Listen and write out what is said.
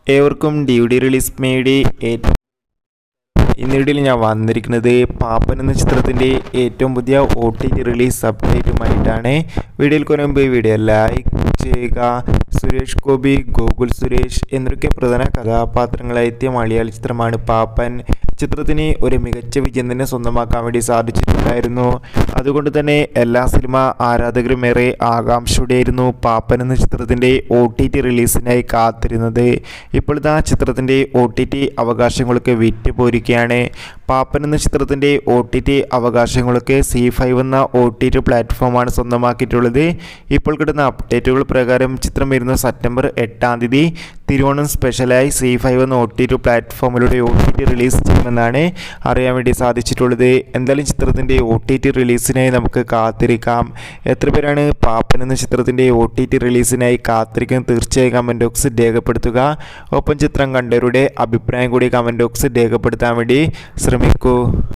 ഏവർക്കും D D release മേടി ഏറ്റവും ഇന്ന് വീഡിയോയിൽ ഞാൻ വന്നിരിക്കുന്നത് പാപ്പൻ എന്ന ചിത്രത്തിൻ്റെ ഏറ്റവും പുതിയ ഒ ടി ടി റിലീസ് അപ്ഡേറ്റുമായിട്ടാണ് വീഡിയോയിൽ കുറേ മുമ്പ് വീഡിയോ ലൈക്ക് ചെയ്യുക സുരേഷ് ഗോപി ഗോകുൽ സുരേഷ് എന്നൊക്കെ പ്രധാന കഥാപാത്രങ്ങളെത്തിയ മലയാള ചിത്രമാണ് പാപ്പൻ ചിത്രത്തിന് ഒരു മികച്ച വിജയം തന്നെ സ്വന്തമാക്കാൻ വേണ്ടി സാധിച്ചിട്ടുണ്ടായിരുന്നു അതുകൊണ്ട് തന്നെ എല്ലാ സിനിമ ആരാധകരും ഏറെ ആകാംക്ഷയോടെയായിരുന്നു പാപ്പൻ എന്ന ചിത്രത്തിൻ്റെ ഒ ടി ടി റിലീസിനായി കാത്തിരുന്നത് ഇപ്പോഴത്തെ ആ ചിത്രത്തിൻ്റെ ഒ ടി ടി അവകാശങ്ങളൊക്കെ വിറ്റ് പോയിരിക്കുകയാണ് പാപ്പൻ എന്ന ചിത്രത്തിൻ്റെ ഒ ടി ടി അവകാശങ്ങളൊക്കെ സി ഫൈവ് എന്ന ഒ ടി ടി പ്ലാറ്റ്ഫോമാണ് സ്വന്തമാക്കിയിട്ടുള്ളത് ഇപ്പോൾ കിട്ടുന്ന അപ്ഡേറ്റുകൾ പ്രകാരം ചിത്രം വരുന്ന സെപ്റ്റംബർ എട്ടാം തീയതി തിരുവോണം സ്പെഷ്യലായി സി ഫൈവ് എന്ന ഒ ടി ടി പ്ലാറ്റ്ഫോമിലൂടെ ഒ ടി ടി റിലീസ് ചെയ്യുമെന്നാണ് അറിയാൻ വേണ്ടി സാധിച്ചിട്ടുള്ളത് എന്തായാലും ചിത്രത്തിൻ്റെ ഒ ടി ടി റിലീസിനായി നമുക്ക് കാത്തിരിക്കാം എത്ര പേരാണ് പാപ്പൻ എന്ന ചിത്രത്തിൻ്റെ ഒ ടി ടി റിലീസിനായി കാത്തിരിക്കാൻ തീർച്ചയായും കമൻറ്റ് ബോക്സ് രേഖപ്പെടുത്തുക ഒപ്പം ചിത്രം കണ്ടവരുടെ അഭിപ്രായം കൂടി കമൻറ്റ് ബോക്സ് രേഖപ്പെടുത്താൻ വേണ്ടി ശ്രമിക്കൂ